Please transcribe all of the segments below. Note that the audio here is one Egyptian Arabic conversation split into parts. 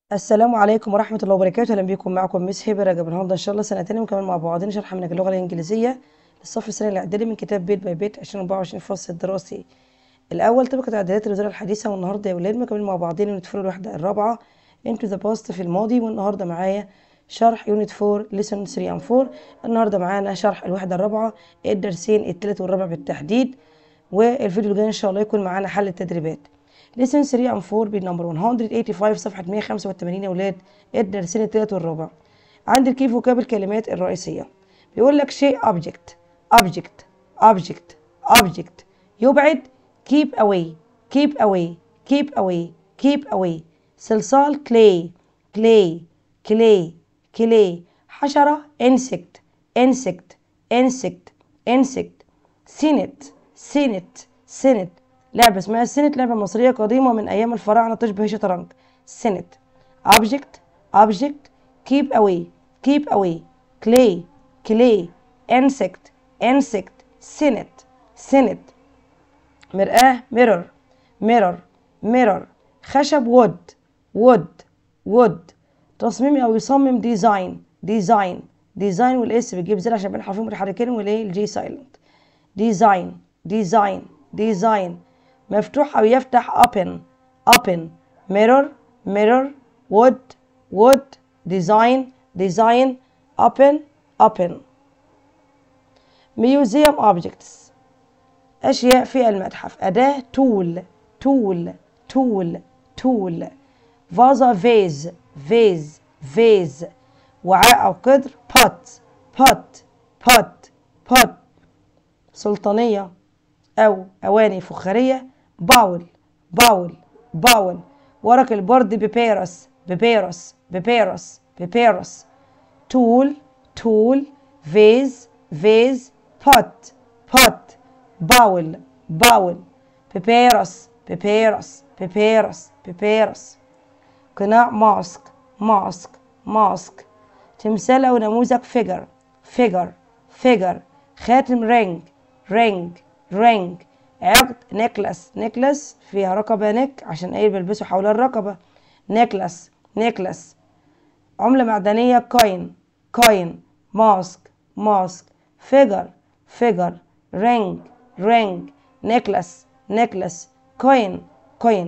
السلام عليكم ورحمة الله وبركاته أهلا بكم معكم مس هبة رجب النهاردة إن شاء الله سنة تانية وكمان مع بعضنا شرح منهج اللغة الإنجليزية للصف الثاني الإعدادي من كتاب بيت باي بيت 2024 فصل الدراسي الأول طبقة تعديلات الوزارة الحديثة والنهاردة يا ولاد مكملين مع بعضنا يونت 4 الوحدة الرابعة into the past في الماضي والنهاردة معايا شرح يونت 4 ليسون 3 and 4 النهاردة معانا شرح الوحدة الرابعة الدرسين التالت والرابع بالتحديد والفيديو الجاي إن شاء الله يكون معانا حل التدريبات ليسن 3 and 4 بالنمبر 185 صفحة 185 يا ولاد الدرسين التالت والرابع عند الكيف وكاب الكلمات الرئيسية بيقول لك شيء object object object object يبعد keep away keep away keep away keep away صلصال clay clay clay clay حشرة insect insect insect insect سنت سنت سنت لعبة اسمها السنت لعبة مصرية قديمة من أيام الفراعنة تشبه الشطرنج سنت object object keep away keep away clay clay insect insect سنت سنت مرآة mirror mirror mirror خشب wood wood wood تصميم أو يصمم design design design والاس بتجيب زر عشان بين حرفين متحركين والايه الجي سايلنت design design design مفتوح أو يفتح open open mirror mirror wood wood design design open open museum objects أشياء في المتحف أداة tool tool tool tool فازة vase vase vase وعاء أو قدر pot pot pot pot سلطانية أو أواني فخارية باول باول باول ورق البرد بيبيروس بيبيروس بيبيروس بيبيروس تول تول فيز فيز بوت بوت باول باول بيبيروس بيبيروس بيبيروس بيبيروس قناع ماسك ماسك ماسك تمثال أو نموذج فيجر فيجر فيجر خاتم رينج رينج رينج عقد نيكلس نيكلس فيها رقبة نيك عشان ايه بيلبسوا حول الرقبة نيكلس نيكلس عملة معدنية كوين كوين ماسك ماسك فيجر فيجر رينج رينج نيكلس نيكلس كوين كوين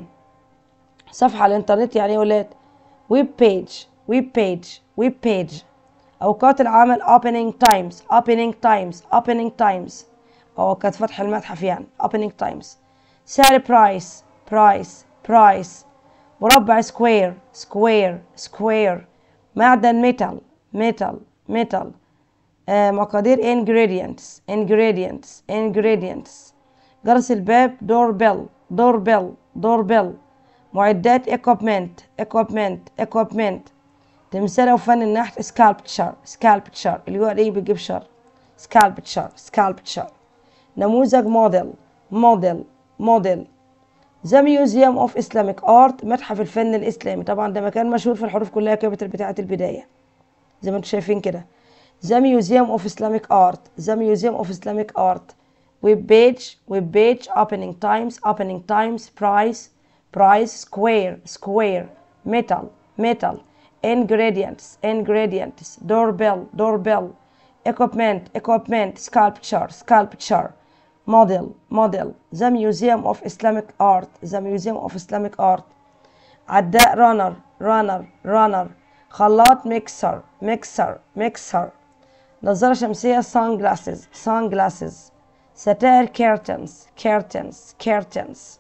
صفحة على الانترنت يعني ايه ولاد ويب بيج ويب بيج ويب بيج أوقات العمل opening times opening times opening times أو كانت فتح المتحف يعني opening times سعر برايس برايس برايس مربع سكوير سكوير سكوير معدن ميتال ميتال ميتال آه مقادير ingredients ingredients ingredients جرس الباب دور بيل دور بيل دور بيل معدات equipment equipment equipment تمثال أو فن النحت sculpture sculpture اللي هو ايه بيجيب شر sculpture sculpture نموذج موديل موديل موديل ذا ميوزيوم اوف اسلاميك ارت متحف الفن الاسلامي طبعا ده مكان مشهور في الحروف كلها كابيتال بتاعه البدايه زي ما انتم شايفين كده ذا ميوزيوم اوف اسلاميك ارت ذا ميوزيوم اوف اسلاميك ارت ويب بيج ويب بيج opening times opening times price price square square metal metal ingredients ingredients doorbell doorbell equipment equipment sculpture sculpture model model the museum of islamic art the museum of islamic art عداء runner runner runner خلاط mixer mixer mixer نظارة شمسية sunglasses sunglasses ستائر curtains curtains curtains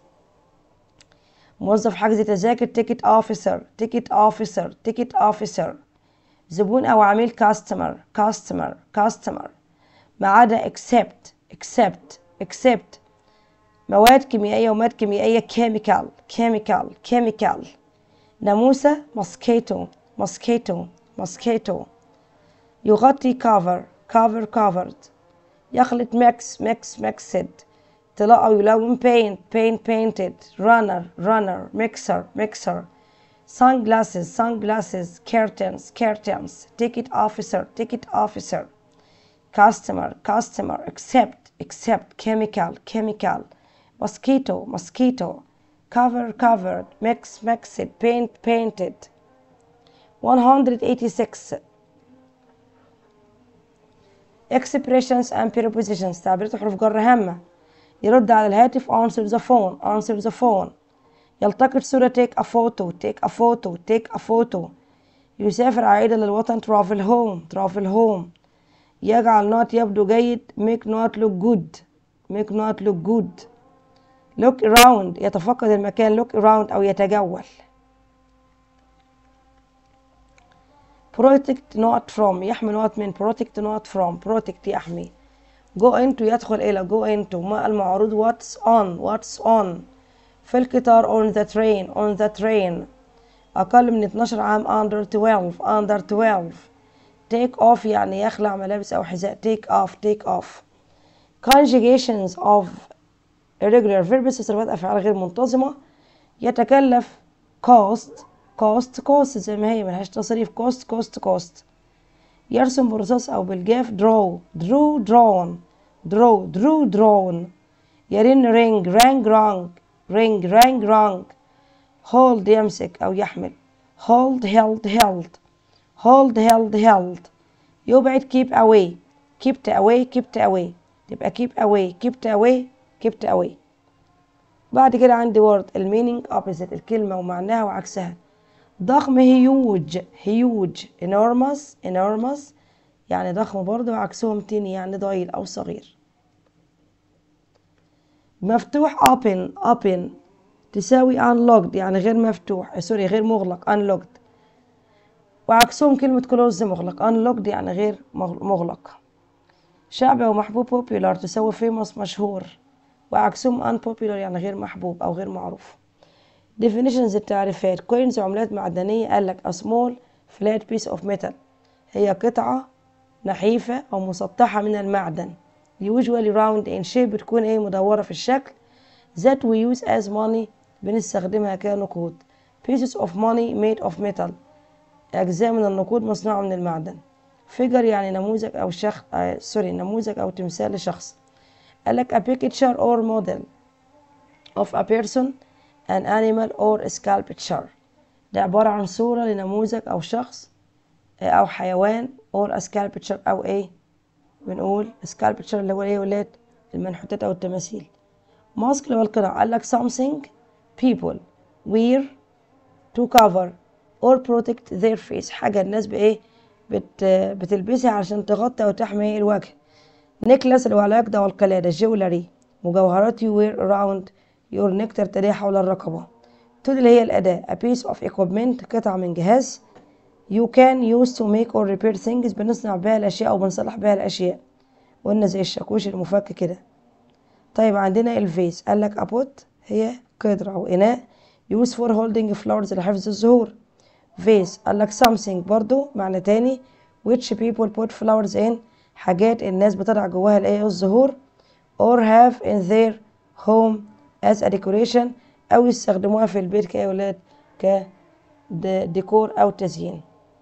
موظف حجز تذاكر ticket officer ticket officer ticket officer زبون أو عميل customer customer customer ما عدا except except except مواد كيميائية ومواد كيميائية chemical chemical chemical ناموسة mosquito mosquito mosquito يغطي cover cover covered يخلط mix mix mixed طلاء أو يلون paint paint painted runner runner mixer mixer sunglasses sunglasses curtains curtains ticket officer ticket officer customer customer accept accept chemical chemical mosquito mosquito cover covered mix mixed paint painted 186 expressions and prepositions تعبيرات حروف جر هامة يرد على الهاتف answer the phone answer the phone يلتقط صورة take a photo take a photo take a photo يسافر عائدا للوطن travel home travel home يجعل نوت يبدو جيد make not look good make not look good look around يتفقد المكان look around أو يتجول protect not from يحمي not من protect not from protect يحمي go into يدخل إلى go into ما المعروض what's on what's on في القطار on the train on the train أقل من 12 عام under 12 under 12 take off يعني يخلع ملابس أو حذاء take off take off conjugations of irregular verbs تصرفات أفعال غير منتظمة يتكلف cost cost cost زي ما هي ملهاش تصريف cost cost cost يرسم برصاص أو بالجاف draw drew drawn draw drew drawn يرن ring rang rang ring rang rang hold يمسك أو يحمل hold held held hold held held يبعد keep away kept away kept away تبقى keep away kept away kept away بعد كده عندي word المينينج opposite الكلمة ومعناها وعكسها ضخم huge huge enormous enormous يعني ضخم برضه وعكسهم تاني يعني ضئيل أو صغير مفتوح open open تساوي unlocked يعني غير مفتوح سوري غير مغلق unlocked وعكسهم كلمة closed مغلق unlocked يعني غير مغلق شعبي ومحبوب popular تساوي famous مشهور وعكسهم unpopular يعني غير محبوب أو غير معروف definitions التعريفات coins عملات معدنية قال لك a small flat piece of metal هي قطعة نحيفة أو مسطحة من المعدن usually round in shape بتكون ايه مدورة في الشكل that we use as money بنستخدمها كنقود pieces of money made of metal أجزاء من النقود مصنوعة من المعدن figure يعني نموذج أو شخص آه سوري نموذج أو تمثال لشخص قالك a picture or model of a person an animal or a sculpture ده عبارة عن صورة لنموذج أو شخص أو حيوان or a sculpture أو إيه بنقول sculpture اللي هو إيه ولاد المنحوتات أو التماثيل ماسك اللي هو القناع قالك something people wear to cover or protect their face حاجة الناس بإيه بت بتلبسها عشان تغطي أو تحمي الوجه نيكلاس اللي هو العقدة والقلادة جولري مجوهرات you wear around your neck ترتديها حول الرقبة تود اللي هي الأداة a piece of equipment قطعة من جهاز you can use to make or repair things بنصنع بها الأشياء أو بنصلح بها الأشياء قلنا زي الشاكوش المفك كده طيب عندنا الفيس قال لك أبوت هي قدرة أو إناء use for holding flowers لحفظ الزهور vase قال لك something برضو معنى تاني which people put flowers in حاجات الناس بتضع جواها الايه الزهور or have in their home as a decoration أو يستخدموها في البيت كأي ولاد كديكور أو تزيين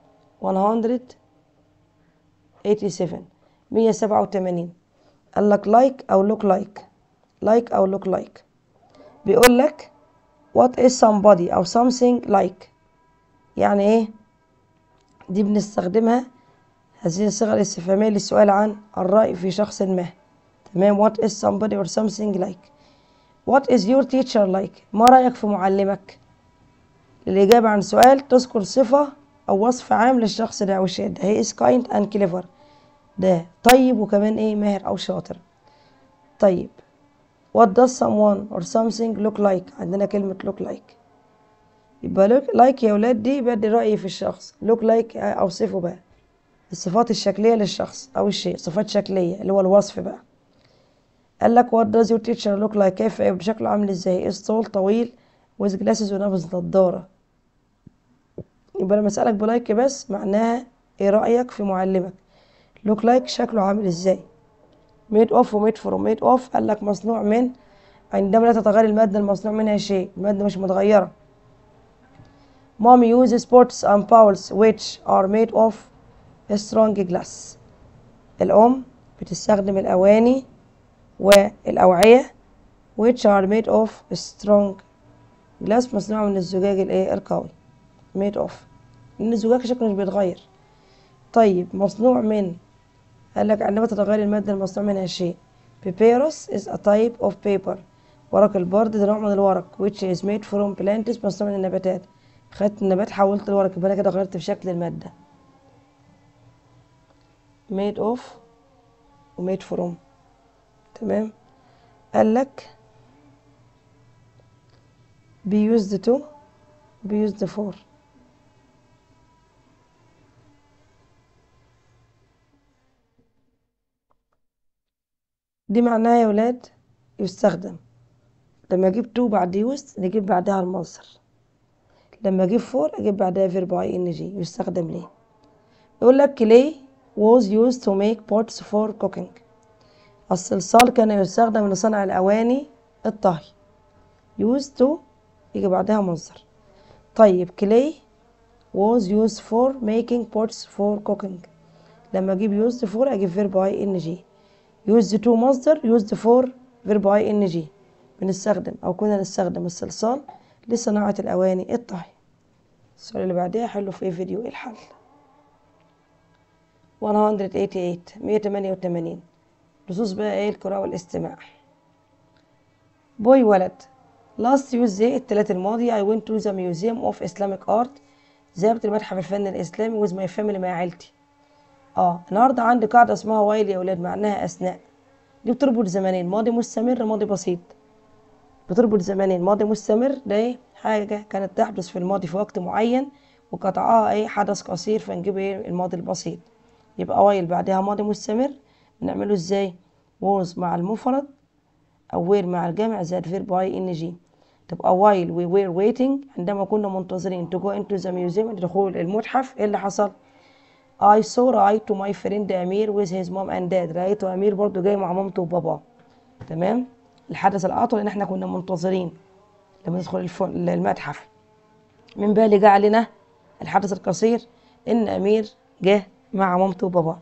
187 187 قال لك like أو look like like أو look like بيقول لك what is somebody أو something like يعني ايه دي بنستخدمها هذه الصيغة الاستفهامية للسؤال عن الرأي في شخص ما تمام what is somebody or something like what is your teacher like ما رأيك في معلمك للإجابة عن سؤال تذكر صفة أو وصف عام للشخص ده أو الشيء ده he is kind and clever ده طيب وكمان ايه ماهر أو شاطر طيب what does someone or something look like عندنا كلمة look like يبقى لوك لايك يا ولاد دي بدي رأيي في الشخص لوك لايك أوصفه بقى الصفات الشكلية للشخص أو الشيء صفات شكلية اللي هو الوصف بقى قال لك what does your teacher look like كيف بشكله عامل ازاي is tall طويل with glasses ولابس نضارة يبقى لما أسألك بلايك بس معناها ايه رأيك في معلمك look like شكله عامل ازاي made of و made from made of قال لك مصنوع من عندما لا تتغير المادة المصنوع منها شيء المادة مش متغيرة Mom uses pots and bowls which are made of strong glass. الأم بتستخدم الأواني والأوعية which are made of strong glass مصنوعة من الزجاج الإيه القوي made of لان الزجاج شكله مش بيتغير طيب مصنوع من قال لك عندما تتغير المادة المصنوع منها شيء papyrus is a type of paper ورق البرد ده نوع من الورق which is made from plants مصنوع من النباتات خدت النبات حولت الورق يبقى انا كده غيرت في شكل المادة made of و made from تمام قال لك be used to be used for دي معناها يا ولاد يستخدم لما اجيب تو بعد يوز نجيب بعدها المصدر لما اجيب فور اجيب بعدها فيرب اي ان جي يستخدم ليه يقول لك clay was used to make pots for cooking الصلصال كان يستخدم لصنع الأواني الطهي used to يجي بعدها مصدر طيب clay was used for making pots for cooking لما اجيب used for اجيب verb اي ان جي used to مصدر used for verb اي ان جي بنستخدم او كنا نستخدم الصلصال لصناعة الأواني الطهي السؤال اللي بعدها حله في فيديو إيه الحل 188 188 لصوص بقى ايه القراءة والاستماع بوي ولد last Tuesday التلات الماضي I went to the Museum of Islamic Art ذهبت لمتحف الفن الإسلامي with my family مع عيلتي اه النهاردة عندي قاعدة اسمها وايل يا ولاد معناها أثناء دي بتربط زمانين ماضي مستمر ماضي بسيط بتربط زمانين ماضي مستمر ده ايه حاجة كانت تحدث في الماضي في وقت معين وقطعها ايه حدث قصير فنجيب ايه الماضي البسيط يبقى وايل بعدها ماضي مستمر بنعمله ازاي was مع المفرد او were مع الجمع زائد فيرب اي ان جي تبقى while we were waiting عندما كنا منتظرين to go into the museum لدخول المتحف ايه اللي حصل I saw right to my friend أمير with his mom and dad رأيت أمير برضو جاي مع مامته وباباه تمام الحدث الأطول إن إحنا كنا منتظرين لما ندخل الف- المتحف من بالي جه علينا الحدث القصير إن أمير جه مع مامته وباباه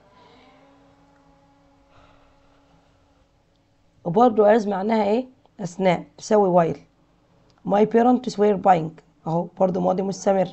وبرضو عايز معناها إيه أثناء تساوي while my parents were buying أهو برضو ماضي مستمر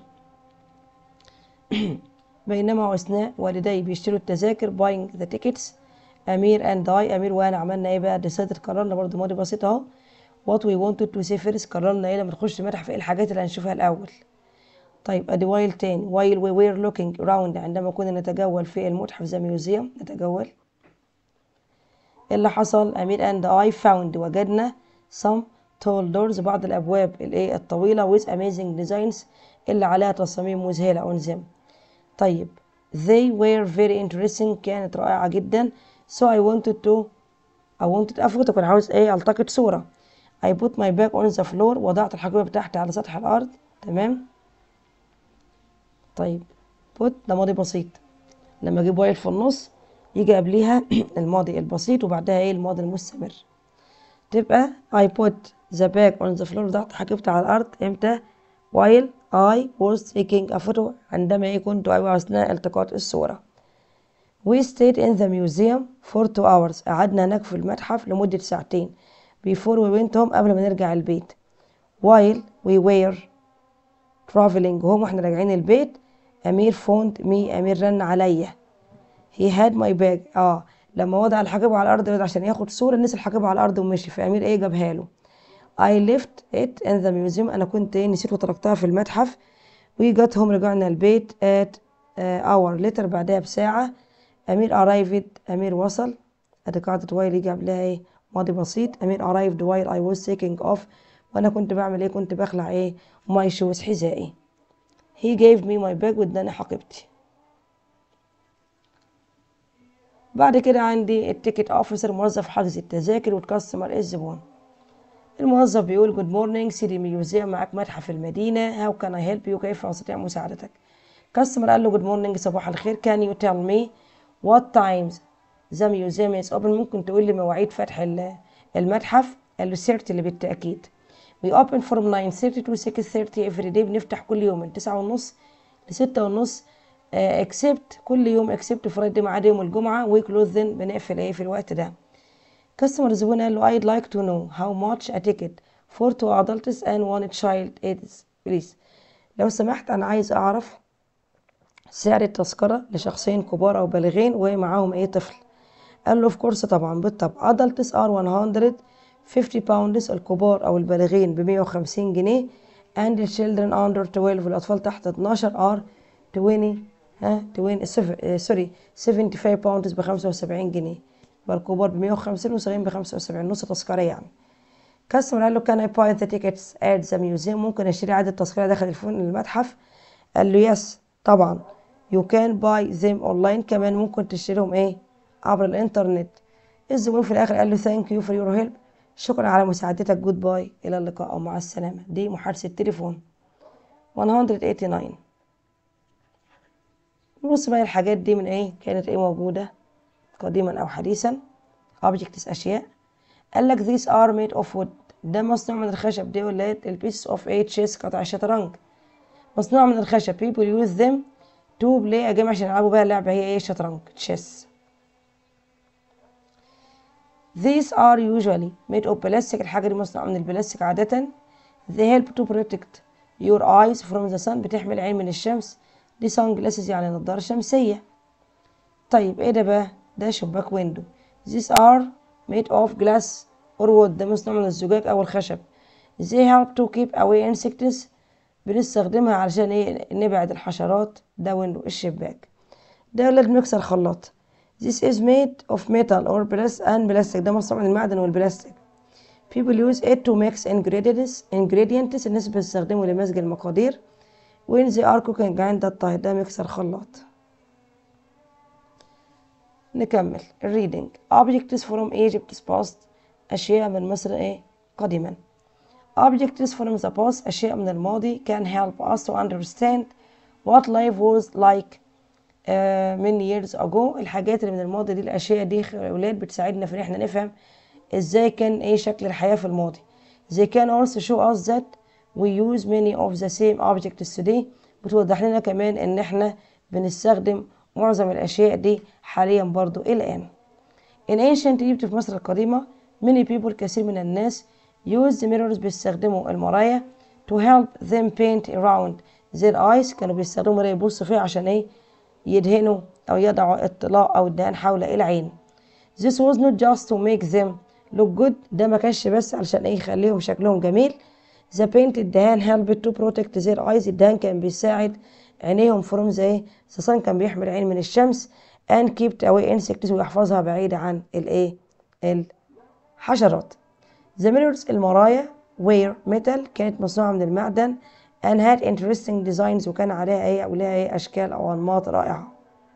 بينما وأثناء والدي بيشتروا التذاكر buying the tickets أمير and I أمير وأنا عملنا إيه بقى decided قررنا برضو ماضي بسيط أهو what we wanted to say first قررنا إيه لما نخش المتحف إيه الحاجات اللي هنشوفها الأول طيب أدي while تاني while we were looking around عندما كنا نتجول في المتحف the museum نتجول إيه اللي حصل أمير and I found وجدنا some tall doors بعض الأبواب الإيه الطويلة with amazing designs اللي عليها تصاميم مذهلة on them طيب they were very interesting كانت رائعة جدا so I wanted to I wanted أفوت كنت عاوز إيه ألتقط صورة I put my bag on the floor وضعت الحقيبة بتاعتي على سطح الأرض تمام طيب put ده ماضي بسيط لما أجيب وايل في النص يجي قبليها الماضي البسيط وبعدها إيه الماضي المستمر تبقى I put the bag on the floor وضعت حقيبتي على الأرض إمتى while I was taking a photo عندما إيه كنت أيوة أثناء التقاط الصورة We stayed in the museum for two hours قعدنا هناك في المتحف لمدة ساعتين before we went home قبل ما نرجع البيت while we were traveling home واحنا راجعين البيت أمير phoned me أمير رن عليا he had my bag اه لما وضع الحقيبة على الأرض عشان ياخد صورة نسي الحقيبة على الأرض ومشي فأمير إيه جابها له I left it in the museum أنا كنت إيه نسيت وتركتها في المتحف we got home رجعنا البيت at uh, hour later بعدها بساعة أمير arrived أمير وصل أدي قاعدة while يجي قبلها إيه ماضي بسيط أمير arrived while I was taking off وأنا كنت بعمل إيه كنت بخلع إيه my shoes حذائي he gave me my bag واداني حقيبتي بعد كده عندي التيكت اوفيسر موظف حجز التذاكر والكاستمر الزبون الموظف بيقول جود مورنينج سيدي ميوزيوم معاك متحف المدينة هاو كان اي هيلب يو كيف أستطيع مساعدتك كاستمر قال له جود مورنينج صباح الخير كان يو تيل مي وات تايمز ذا ميوزيوم از اوبن ممكن تقول لي مواعيد فتح ال- المتحف قال له سيرتي بالتأكيد we open from 9:30 to 6:30 every day بنفتح كل يوم من تسعة ونص لستة ونص اكسبت كل يوم اكسبت فرايدي ما عدا يوم الجمعة وكلوز then بنقفل ايه في الوقت ده كاستمر الزبون قال له I'd like to know how much a ticket for two adults and one child is please لو سمحت أنا عايز أعرف سعر التذكرة لشخصين كبار أو بالغين ومعاهم أي طفل قال له of course طبعا بالطبع adults are 150 pounds الكبار أو البالغين ب 150 جنيه and the children under 12 والأطفال تحت 12 are 20 ها 20 سوري 75 pounds ب 75 جنيه يبقى الكبار ب 150 والصغيرين ب 75 نص تذكرة يعني كاستمر قال له كان اي باي ذا تيكتس ات ذا ميوزيوم ممكن اشتري عدد تذكرة داخل الفن المتحف قال له يس طبعا يو كان باي ذيم اونلاين كمان ممكن تشتريهم ايه عبر الانترنت الزبون في الاخر قال له ثانك يو فور يور هيلب شكرا على مساعدتك جود باي الى اللقاء او مع السلامه دي محادثه تليفون 189 نبص بقى الحاجات دي من ايه كانت ايه موجوده قديما او حديثا objects اشياء قال لك these are made of wood ده مصنوع من الخشب دي ولا البيس اوف ايه تشيس قطع الشطرنج مصنوع من الخشب people use them to play a game عشان يلعبوا بيها اللعبة هي ايه شطرنج تشيس these are usually made of plastic الحاجة دي مصنوعة من البلاستيك عادة they help to protect your eyes from the sun بتحمي العين من الشمس دي sunglasses يعني نظارة شمسية طيب ايه ده بقى ده شباك ويندو these are made of glass or wood ده مصنوع من الزجاج او الخشب they help to keep away insects بنستخدمها علشان ايه نبعد الحشرات ده ويندو الشباك ده ولاد مكسر خلاط This is made of metal or glass and plastic ده مصنوع من المعدن والبلاستيك People use it to mix ingredients ingredients الناس بتستخدمه لمزج المقادير when they are cooking عند الطهي ده مكسر خلاط نكمل reading objects from Egypt's past أشياء من مصر إيه قديما objects from the past أشياء من الماضي can help us to understand what life was like uh, many years ago الحاجات اللي من الماضي دي الأشياء دي يا أولاد بتساعدنا في إن إحنا نفهم إزاي كان إيه شكل الحياة في الماضي they can also show us that we use many of the same objects today بتوضح لنا كمان إن إحنا بنستخدم معظم الأشياء دي حاليا برضو الآن in ancient Egypt في مصر القديمة many people كثير من الناس use the mirrors بيستخدموا المرايا to help them paint around their eyes كانوا بيستخدموا مرايا يبصوا فيها عشان ايه يدهنوا او يضعوا اطلاء او الدهان حول العين this was not just to make them look good ده ما كانش بس علشان ايه يخليهم شكلهم جميل the paint الدهان helped to protect their eyes الدهان كان بيساعد عينيهم from the ايه the sun كان بيحمي العين من الشمس and kept away insects ويحفظها بعيدة عن الايه الحشرات The mirrors المرايا were metal كانت مصنوعة من المعدن and had interesting designs وكان عليها ايه او لها ايه اشكال او انماط رائعة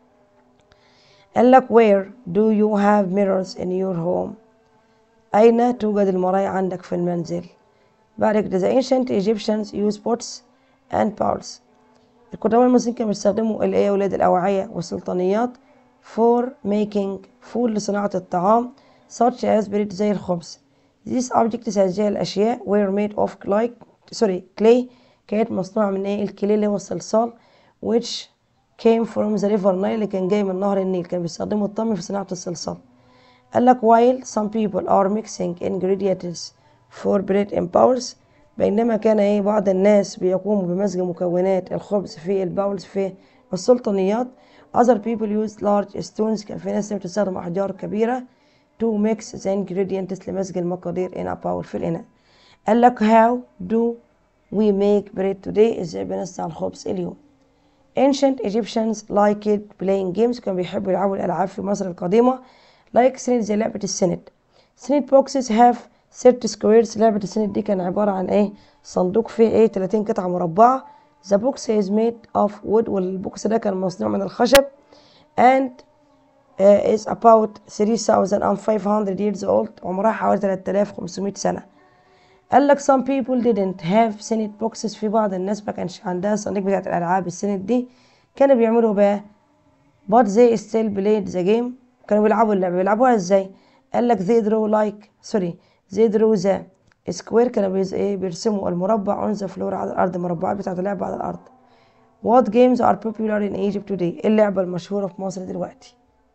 قال لك where do you have mirrors in your home أين توجد المرايا عندك في المنزل بعد كده the ancient Egyptians use pots and bowls القدماء المصريين كانوا بيستخدموا الايه يا ولاد الأوعية والسلطانيات for making food لصناعة الطعام such as bread زي الخبز These objects هذه الأشياء were made of clay sorry clay كانت مصنوعة من ايه الكلي اللي هو الصلصال which came from the river Nile اللي كان جاي من نهر النيل كانوا بيستخدموا الطمي في صناعة الصلصال قال لك while some people are mixing ingredients for bread and bowls بينما كان ايه بعض الناس بيقوموا بمزج مكونات الخبز في الباولز في السلطانيات other people use large stones كان في ناس بتستخدم أحجار كبيرة to mix the ingredients لمزج المقادير in a bowl في الإناء قال لك how do we make bread today ازاي بنصنع الخبز اليوم ancient Egyptians liked playing games كانوا بيحبوا يلعبوا الألعاب في مصر القديمة like سند زي لعبة السند سند boxes have 30 squares لعبة السند دي كان عبارة عن ايه صندوق فيه ايه 30 قطعة مربعة the box is made of wood والبوكس ده كان مصنوع من الخشب and uh, is about 3500 years old عمرها حوالي 3500 سنة قال لك some people didn't have سند boxes في بعض الناس ما كانش عندها صناديق بتاعت الألعاب السند دي كانوا بيعملوا بقى but they still played the game كانوا بيلعبوا اللعبة بيلعبوها ازاي قال لك they draw like sorry they draw the square كانوا بيز ايه بيرسموا المربع on the floor على الأرض المربعات بتاعت اللعبة على الأرض what games are popular in Egypt today ايه اللعبة المشهورة في مصر دلوقتي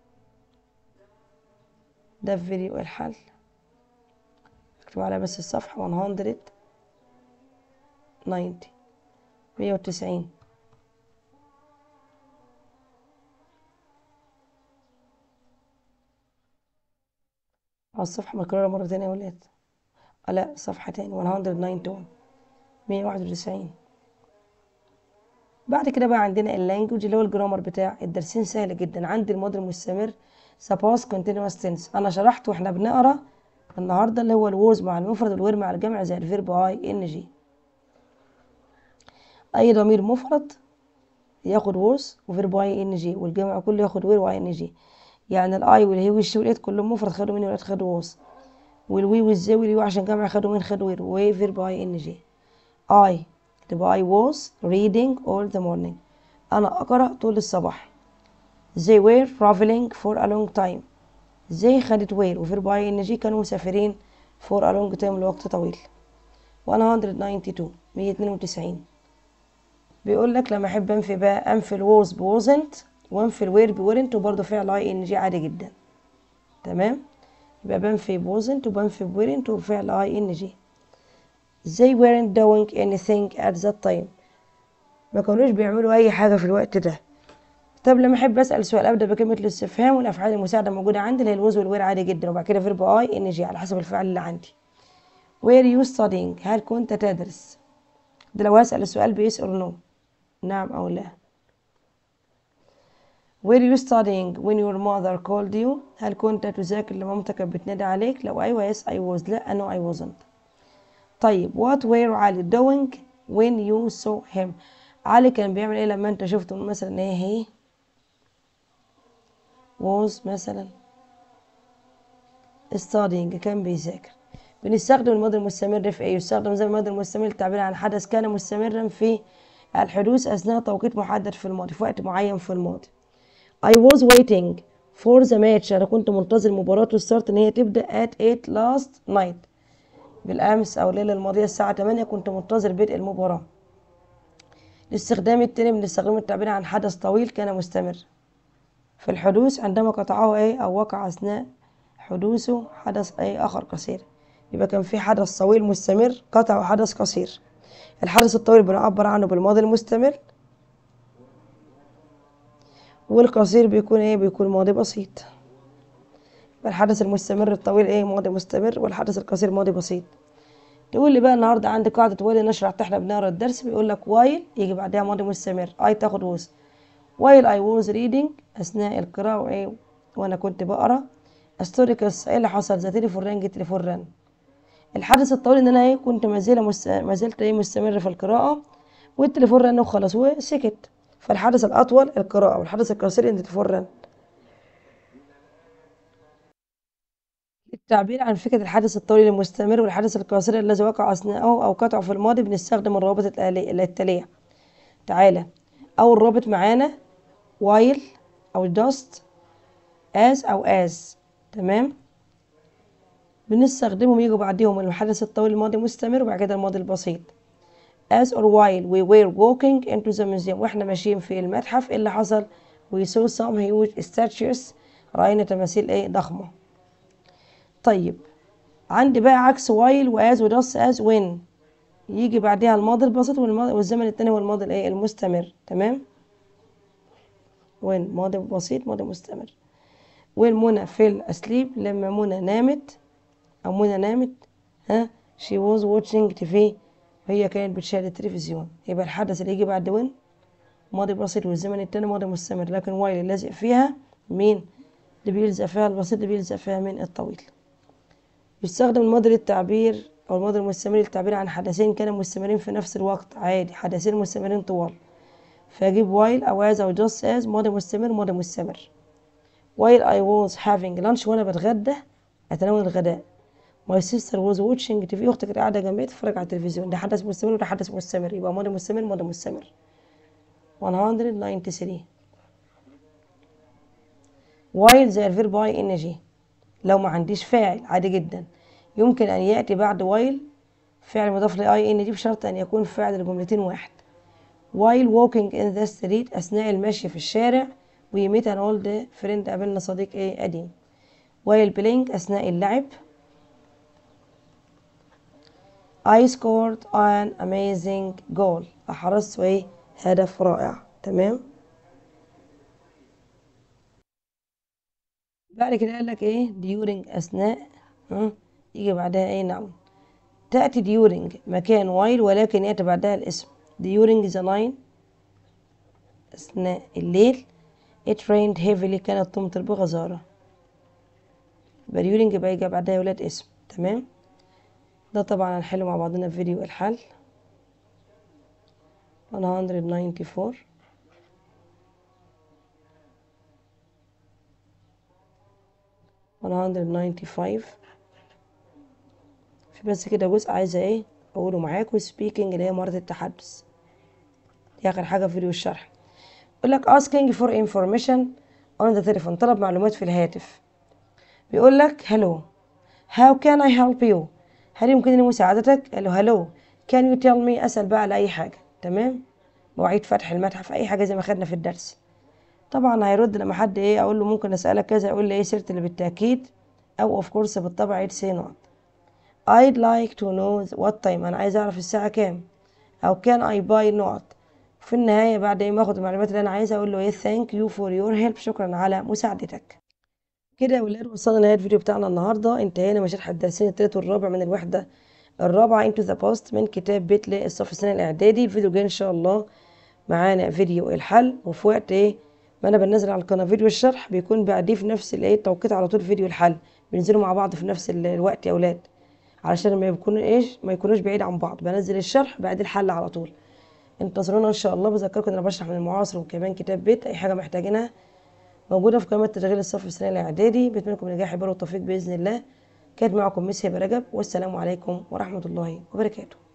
ده في فيديو الحل اكتب على بس الصفحة 190 190 الصفحة مكررة مرة تانية يا ولاد آه لا صفحة تاني 192 191 بعد كده بقى عندنا اللانجوج اللي هو الجرامر بتاع الدرسين سهل جدا عندي الماضي المستمر سباس كونتينوس تنس انا شرحت واحنا بنقرا النهارده اللي هو الووز مع المفرد والوير مع الجمع زي الفيرب اي ان جي اي ضمير مفرد ياخد ووز وفيرب اي ان جي والجمع كله ياخد وير واي ان جي يعني الاي والهي والشي والات كلهم مفرد خدوا مني ولاد خدوا ووز والوي والزي واليو عشان جمع خدوا من خدوا وير وفيرب اي ان جي اي تبقى I was reading all the morning أنا أقرأ طول الصباح they were traveling for a long time they خدت were وفيرب اي ان جي كانوا مسافرين for a long time لوقت طويل 192 192 بيقول لك لما احب انفي بقى انفي الووز بوزنت وانفي الوير بورنت وبرضه فعل اي ان جي عادي جدا تمام يبقى بنفي بوزنت وبنفي بورنت وفعل اي ان جي they weren't doing anything at that time ما كانوش بيعملوا اي حاجه في الوقت ده طب لما احب اسال سؤال ابدا بكلمه الاستفهام والافعال المساعده موجوده عندي اللي هي الوز والوير عادي جدا وبعد كده فيرب اي ان جي على حسب الفعل اللي عندي where you studying هل كنت تدرس ده لو هسال السؤال بيس اور نو نعم او لا were you studying when your mother called you هل كنت تذاكر لما مامتك كانت بتنادي عليك لو ايوه yes I was لا no I wasn't طيب what were علي doing when you saw him علي كان بيعمل ايه لما انت شفته مثلا ايه هي was مثلا studying كان بيذاكر بنستخدم الماضي المستمر في ايه يستخدم زي الماضي المستمر للتعبير عن حدث كان مستمرا في الحدوث اثناء توقيت محدد في الماضي في وقت معين في الماضي I was waiting for the match انا كنت منتظر مباراة الستارت ان هي تبدأ at 8 last night بالامس او الليله الماضيه الساعه 8 كنت منتظر بدء المباراه الاستخدام التاني بنستخدم التعبير عن حدث طويل كان مستمر في الحدوث عندما قطعه ايه او وقع اثناء حدوثه حدث ايه اخر قصير يبقى كان في حدث طويل مستمر قطعه حدث قصير الحدث الطويل بنعبر عنه بالماضي المستمر والقصير بيكون ايه بيكون ماضي بسيط الحدث المستمر الطويل ايه ماضي مستمر والحدث القصير ماضي بسيط تقول لي بقى النهارده عندي قاعده ويل نشرح احنا بنقرا الدرس بيقول لك وايل يجي بعدها ماضي مستمر اي تاخد ووز وايل اي ووز ريدنج اثناء القراءه وايه وانا كنت بقرا استوريكس ايه اللي حصل ذا تليفون رنج تليفون رن الحدث الطويل ان انا ايه كنت ما زلت مست... ما زلت ايه مستمر في القراءه والتليفون رن وخلاص وسكت فالحدث الاطول القراءه والحدث القصير ان التليفون رن التعبير عن فكرة الحدث الطويل المستمر والحدث القصير الذي وقع أثناءه أو قطعه في الماضي بنستخدم الروابط التالية تعالى أول رابط معانا while أو just as أو as تمام بنستخدمهم يجوا بعديهم الحدث الطويل الماضي مستمر وبعد كده الماضي البسيط as or while we were walking into the museum واحنا ماشيين في المتحف اللي حصل we saw some huge statues رأينا تماثيل ايه ضخمة طيب عندي بقى عكس وايل واز وداس از وين يجي بعدها الماضي البسيط والزمن التاني هو الماضي الايه المستمر تمام وين ماضي بسيط ماضي مستمر وين منى في الاسليب لما منى نامت او منى نامت ها she was watching TV هي كانت بتشاهد التلفزيون يبقى الحدث اللي يجي بعد وين ماضي بسيط والزمن التاني ماضي مستمر لكن وايل اللي لازق فيها مين اللي بيلزق فيها البسيط اللي بيلزق فيها من الطويل يستخدم الماضي للتعبير أو الماضي المستمر للتعبير عن حدثين كانوا مستمرين في نفس الوقت عادي حدثين مستمرين طوال فأجيب while أو as أو just as ماضي مستمر ماضي مستمر while I was having lunch وأنا بتغدى أتناول الغداء my sister was watching TV أختي كانت قاعدة جنبي تتفرج على التلفزيون ده حدث مستمر وده حدث مستمر يبقى ماضي مستمر ماضي مستمر 193 while زي الفيرب اي ان جي لو ما عنديش فاعل عادي جدا يمكن أن يأتي بعد while فعل مضاف ل ing بشرط أن يكون فعل الجملتين واحد while walking in the street أثناء المشي في الشارع we met an old friend قابلنا صديق إيه قديم while playing أثناء اللعب I scored an amazing goal أحرزت إيه هدف رائع تمام بعد كده قال لك ايه during اثناء ها يجي بعدها ايه نعم تأتي during مكان while ولكن يأتي بعدها الاسم during the night أثناء الليل it rained heavily كانت تمطر بغزارة يبقى during يبقى يجي بعدها يا ولاد اسم تمام ده طبعا هنحله مع بعضنا في فيديو الحل 194 195 في بس كده جزء عايزة ايه اقوله معاكم speaking اللي هي مهارة التحدث دي اخر حاجة في فيديو الشرح يقول لك asking for information on the telephone طلب معلومات في الهاتف بيقول لك hello how can I help you هل يمكنني مساعدتك قال له hello can you tell me اسأل بقى على اي حاجة تمام مواعيد فتح المتحف اي حاجة زي ما خدنا في الدرس طبعا هيرد لما حد ايه اقول له ممكن اسالك كذا يقول لي ايه سيرة اللي بالتاكيد او اوف كورس بالطبع يد سي نوت I'd like to know what time انا عايز اعرف الساعة كام او can I buy not في النهاية بعد ما اخد المعلومات اللي انا عايزها اقول له ايه thank you for your help شكرا على مساعدتك كده يا ولاد وصلنا لنهاية الفيديو بتاعنا النهاردة انتهينا من شرح الدرسين التالت والرابع من الوحدة الرابعة into the post من كتاب بيت للصف السنة الإعدادي الفيديو الجاي إن شاء الله معانا فيديو الحل وفي وقت إيه ما أنا بنزل على القناة فيديو الشرح بيكون بعديه في نفس الإيه التوقيت على طول فيديو الحل بننزلوا مع بعض في نفس الوقت يا أولاد علشان ما يكونوا إيش ما يكونوش بعيد عن بعض بنزل الشرح بعد الحل على طول انتظرونا إن شاء الله بذكركم إن أنا بشرح من المعاصر وكمان كتاب بيت أي حاجة محتاجينها موجودة في قناة تشغيل الصف السنة الإعدادي بتمنى لكم النجاح والتوفيق بإذن الله كانت معكم ميس هبة رجب والسلام عليكم ورحمة الله وبركاته